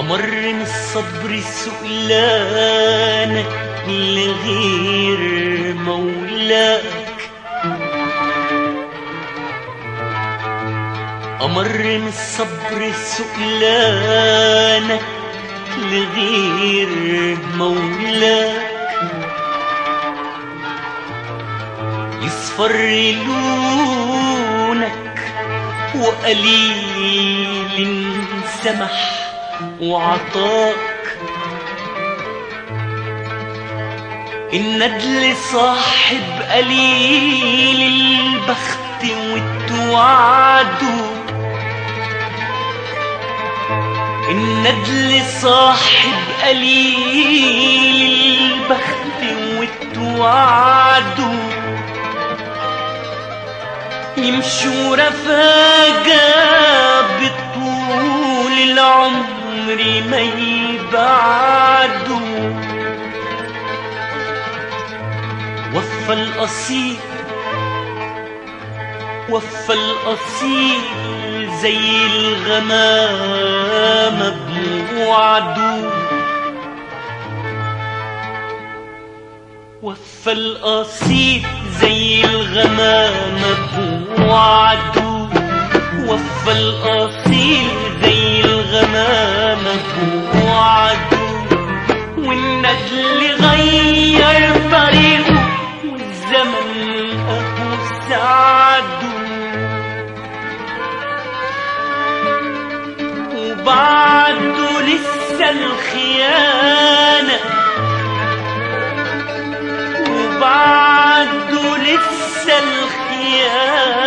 أمر من الصبر سؤلانك لغير مولاك أمر من الصبر سؤلانك لغير مولاك يصفر لونك وقليل سمح وعطاك الندل صاحب قليل البخت والتوعدو الندل صاحب قليل البخت والتوعدو يمشوا رفاقة بطول العمر ما يبعدوا وفى الأصيل وفى الأصيل زي الغمامة بوعده وفى الأصيل زي الغمامة بوعده وفى الأصيل زي الغمامة بوعده والنجل غير طريقه والزمن أهو سعده وبعده لسه الخيانة وبعده لسه الخيانة